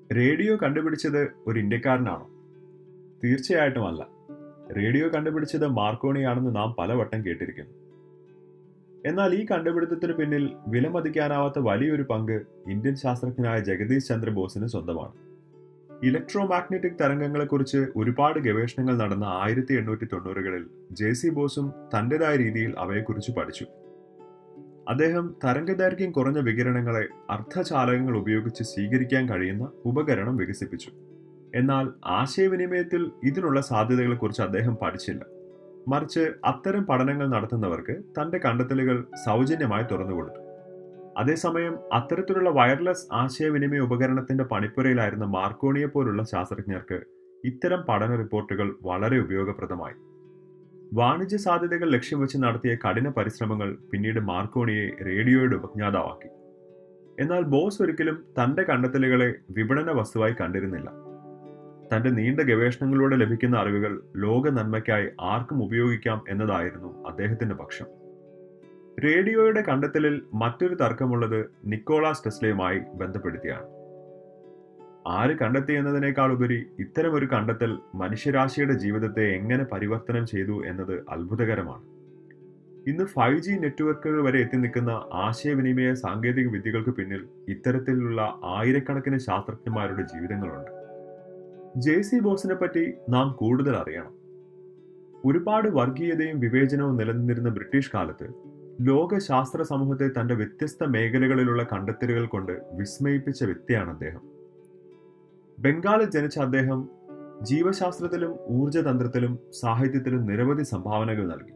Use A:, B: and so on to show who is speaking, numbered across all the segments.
A: radio കണ്ടുപിടിച്ചത് ഒരു ഇന്ത്യക്കാരനാണോ തീർച്ചയായിട്ടും അല്ല റേഡിയോ കണ്ടുപിടിച്ചത് മാർക്കോണിയാണെന്ന് നാം പലവട്ടം കേട്ടിരിക്കുന്നു എന്നാൽ ഈ കണ്ടുപിടുത്തത്തിന് പിന്നിൽ വിലമതിക്കാനാവാത്ത വലിയൊരു പങ്ക് ഇന്ത്യൻ ശാസ്ത്രജ്ഞനായ ജഗദീഷ് ചന്ദ്ര ബോസിന് സ്വന്തമാണ് ഇലക്ട്രോ മാഗ്നറ്റിക് തരംഗങ്ങളെക്കുറിച്ച് ഒരുപാട് ഗവേഷണങ്ങൾ നടന്ന ആയിരത്തി എണ്ണൂറ്റി തൊണ്ണൂറുകളിൽ ജെ സി ബോസും തന്റേതായ രീതിയിൽ അവയെക്കുറിച്ച് പഠിച്ചു അദ്ദേഹം തരംഗദൈർഘ്യം കുറഞ്ഞ വികിരണങ്ങളെ അർദ്ധചാലകങ്ങൾ ഉപയോഗിച്ച് സ്വീകരിക്കാൻ കഴിയുന്ന ഉപകരണം വികസിപ്പിച്ചു എന്നാൽ ആശയവിനിമയത്തിൽ ഇതിനുള്ള സാധ്യതകളെക്കുറിച്ച് അദ്ദേഹം പഠിച്ചില്ല മറിച്ച് അത്തരം പഠനങ്ങൾ നടത്തുന്നവർക്ക് തന്റെ കണ്ടെത്തലുകൾ സൗജന്യമായി തുറന്നുകൊടുത്തു അതേസമയം അത്തരത്തിലുള്ള വയർലെസ് ആശയവിനിമയ ഉപകരണത്തിന്റെ പണിപ്പുരയിലായിരുന്ന മാർക്കോണിയെ പോലുള്ള ശാസ്ത്രജ്ഞർക്ക് ഇത്തരം പഠന റിപ്പോർട്ടുകൾ വളരെ ഉപയോഗപ്രദമായി വാണിജ്യ സാധ്യതകൾ ലക്ഷ്യം വെച്ച് നടത്തിയ കഠിന പരിശ്രമങ്ങൾ പിന്നീട് മാർക്കോണിയെ റേഡിയോയുടെ ഉപജ്ഞാതാവാക്കി എന്നാൽ ബോസ് ഒരിക്കലും തന്റെ കണ്ടെത്തലുകളെ വിപണന വസ്തുവായി കണ്ടിരുന്നില്ല തന്റെ നീണ്ട ഗവേഷണങ്ങളിലൂടെ ലഭിക്കുന്ന അറിവുകൾ ലോക നന്മയ്ക്കായി ആർക്കും ഉപയോഗിക്കാം എന്നതായിരുന്നു അദ്ദേഹത്തിന്റെ പക്ഷം റേഡിയോയുടെ കണ്ടെത്തലിൽ മറ്റൊരു തർക്കമുള്ളത് നിക്കോളാസ് ടെസ്ലയുമായി ബന്ധപ്പെടുത്തിയാണ് ആര് കണ്ടെത്തി എന്നതിനേക്കാൾ ഉപരി ഇത്തരമൊരു കണ്ടെത്തൽ മനുഷ്യരാശിയുടെ ജീവിതത്തെ എങ്ങനെ പരിവർത്തനം ചെയ്തു എന്നത് അത്ഭുതകരമാണ് ഇന്ന് ഫൈവ് ജി നെറ്റ്വർക്കുകൾ വരെ എത്തി നിൽക്കുന്ന ആശയവിനിമയ സാങ്കേതിക വിദ്യകൾക്ക് പിന്നിൽ ഇത്തരത്തിലുള്ള ആയിരക്കണക്കിന് ശാസ്ത്രജ്ഞന്മാരുടെ ജീവിതങ്ങളുണ്ട് ജെ സി ബോസിനെ പറ്റി നാം കൂടുതൽ അറിയണം ഒരുപാട് വർഗീയതയും വിവേചനവും നിലനിന്നിരുന്ന ബ്രിട്ടീഷ് കാലത്ത് ലോക ശാസ്ത്ര സമൂഹത്തെ തന്റെ വ്യത്യസ്ത മേഖലകളിലുള്ള കണ്ടെത്തലുകൾ കൊണ്ട് വിസ്മയിപ്പിച്ച വ്യക്തിയാണ് അദ്ദേഹം ബംഗാളിൽ ജനിച്ച അദ്ദേഹം ജീവശാസ്ത്രത്തിലും ഊർജതന്ത്രത്തിലും സാഹിത്യത്തിലും നിരവധി സംഭാവനകൾ നൽകി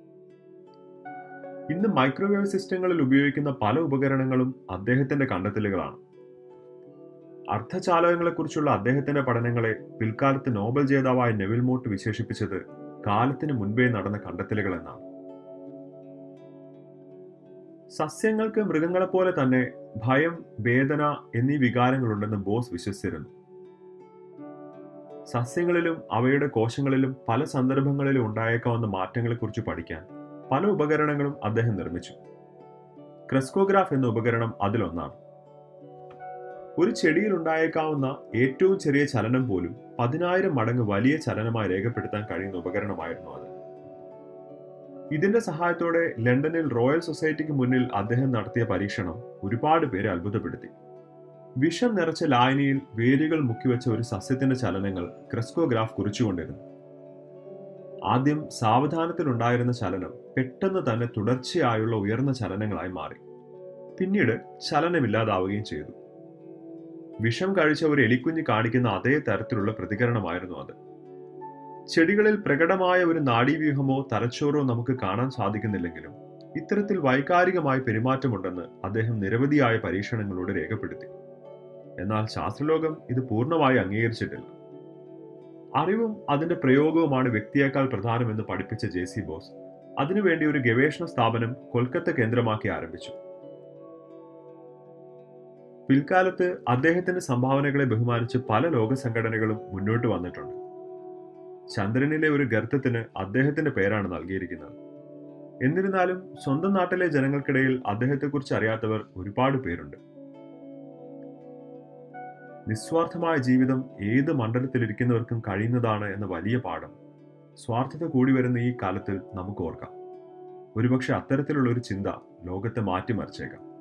A: ഇന്ന് മൈക്രോവേവ് സിസ്റ്റങ്ങളിൽ ഉപയോഗിക്കുന്ന പല ഉപകരണങ്ങളും അദ്ദേഹത്തിന്റെ കണ്ടെത്തലുകളാണ് അർദ്ധചാലകങ്ങളെക്കുറിച്ചുള്ള അദ്ദേഹത്തിന്റെ പഠനങ്ങളെ പിൽക്കാലത്ത് നോബൽ ജേതാവായ നെവിൽ മോട്ട് വിശേഷിപ്പിച്ചത് കാലത്തിന് മുൻപേ നടന്ന കണ്ടെത്തലുകൾ എന്നാണ് സസ്യങ്ങൾക്ക് മൃഗങ്ങളെപ്പോലെ തന്നെ ഭയം വേദന എന്നീ വികാരങ്ങളുണ്ടെന്ന് ബോസ് വിശ്വസിച്ചിരുന്നു സസ്യങ്ങളിലും അവയുടെ കോശങ്ങളിലും പല സന്ദർഭങ്ങളിലും ഉണ്ടായേക്കാവുന്ന മാറ്റങ്ങളെക്കുറിച്ച് പഠിക്കാൻ പല ഉപകരണങ്ങളും അദ്ദേഹം നിർമ്മിച്ചു ക്രെസ്കോഗ്രാഫ് എന്ന ഉപകരണം അതിലൊന്നാണ് ഒരു ചെടിയിൽ ഉണ്ടായേക്കാവുന്ന ഏറ്റവും ചെറിയ ചലനം പോലും പതിനായിരം മടങ്ങ് വലിയ ചലനമായി രേഖപ്പെടുത്താൻ കഴിയുന്ന ഉപകരണമായിരുന്നു അത് ഇതിന്റെ സഹായത്തോടെ ലണ്ടനിൽ റോയൽ സൊസൈറ്റിക്ക് മുന്നിൽ അദ്ദേഹം നടത്തിയ പരീക്ഷണം ഒരുപാട് പേരെ അത്ഭുതപ്പെടുത്തി വിഷം നിറച്ച ലായനിയിൽ വേരുകൾ മുക്കിവെച്ച ഒരു സസ്യത്തിന്റെ ചലനങ്ങൾ ക്രെസ്കോഗ്രാഫ് കുറിച്ചുകൊണ്ടിരുന്നു ആദ്യം സാവധാനത്തിലുണ്ടായിരുന്ന ചലനം പെട്ടെന്ന് തന്നെ തുടർച്ചയായുള്ള ഉയർന്ന ചലനങ്ങളായി മാറി പിന്നീട് ചലനമില്ലാതാവുകയും ചെയ്തു വിഷം കഴിച്ച ഒരു എലിക്കുഞ്ഞ് കാണിക്കുന്ന അതേ തരത്തിലുള്ള പ്രതികരണമായിരുന്നു അത് ചെടികളിൽ പ്രകടമായ ഒരു നാഡീവ്യൂഹമോ തലച്ചോറോ നമുക്ക് കാണാൻ സാധിക്കുന്നില്ലെങ്കിലും ഇത്തരത്തിൽ വൈകാരികമായ പെരുമാറ്റമുണ്ടെന്ന് അദ്ദേഹം നിരവധിയായ പരീക്ഷണങ്ങളോട് രേഖപ്പെടുത്തി എന്നാൽ ശാസ്ത്രലോകം ഇത് പൂർണ്ണമായി അംഗീകരിച്ചിട്ടില്ല അറിവും അതിന്റെ പ്രയോഗവുമാണ് വ്യക്തിയേക്കാൾ പ്രധാനമെന്ന് പഠിപ്പിച്ച ജെ സി ബോസ് അതിനുവേണ്ടി ഒരു ഗവേഷണ സ്ഥാപനം കൊൽക്കത്ത കേന്ദ്രമാക്കി ആരംഭിച്ചു പിൽക്കാലത്ത് അദ്ദേഹത്തിന്റെ സംഭാവനകളെ ബഹുമാനിച്ച് പല ലോക സംഘടനകളും മുന്നോട്ട് വന്നിട്ടുണ്ട് ചന്ദ്രനിലെ ഒരു ഗർത്തത്തിന് അദ്ദേഹത്തിന്റെ പേരാണ് നൽകിയിരിക്കുന്നത് എന്നിരുന്നാലും സ്വന്തം നാട്ടിലെ ജനങ്ങൾക്കിടയിൽ അദ്ദേഹത്തെക്കുറിച്ച് അറിയാത്തവർ ഒരുപാട് പേരുണ്ട് നിസ്വാർത്ഥമായ ജീവിതം ഏത് മണ്ഡലത്തിലിരിക്കുന്നവർക്കും കഴിയുന്നതാണ് എന്ന വലിയ പാഠം സ്വാർത്ഥത കൂടി വരുന്ന ഈ കാലത്തിൽ നമുക്ക് ഓർക്കാം ഒരുപക്ഷെ അത്തരത്തിലുള്ള ഒരു ചിന്ത ലോകത്തെ മാറ്റിമറിച്ചേക്കാം